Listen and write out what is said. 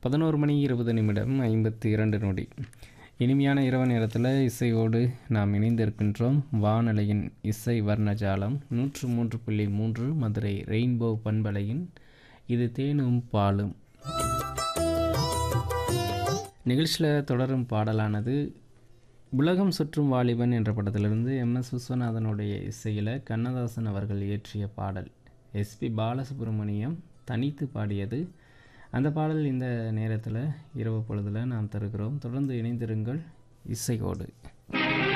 பதினோரு மணி இருபது நிமிடம் ஐம்பத்தி இரண்டு நொடி இனிமையான இரவு நேரத்தில் இசையோடு நாம் இணைந்திருக்கின்றோம் வானலையின் இசை வர்ணஜாலம் நூற்று மூன்று புள்ளி மூன்று மதுரை ரெயின்போ பண்பலையின் இது தேனும் பாலும் நிகழ்ச்சியில் தொடரும் பாடலானது உலகம் சுற்றும் வாலிபன் என்ற படத்திலிருந்து எம் எஸ் விஸ்வநாதனுடைய இசையில் கண்ணதாசன் அவர்கள் இயற்றிய பாடல் எஸ்பி பாலசுப்ரமணியம் தனித்து பாடியது அந்த பாடல் இந்த நேரத்தில் இரவு பொழுதில் நாம் தருகிறோம் தொடர்ந்து இணைந்திருங்கள் இசையோடு